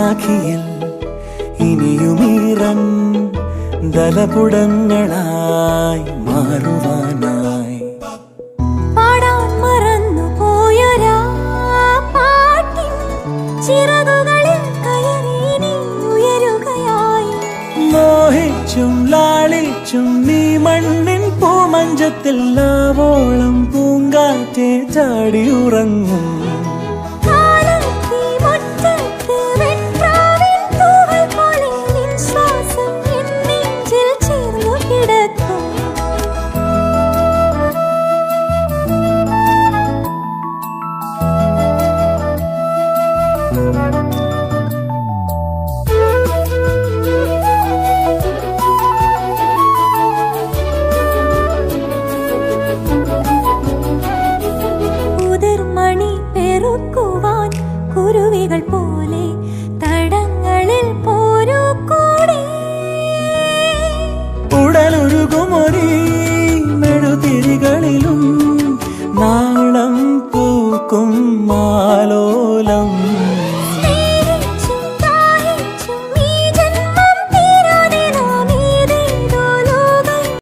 മാഖിയിൽ ഇനിയുമീറൻ ദലപുടങ്ങളായി മാറുവാനായി പാടാൻ മറന്നു പോയൊരാ പാട്ടിൻ ചിറകുകളിൽ കയറി നീ ഉയരുകയായി മോഹിച്ചും ലാളിച്ചും നീ മണ്ണിൻ പൂമഞ്ചത്തിൽ ആവോളം പൂങ്കാറ്റെ ചാടിയുറങ്ങും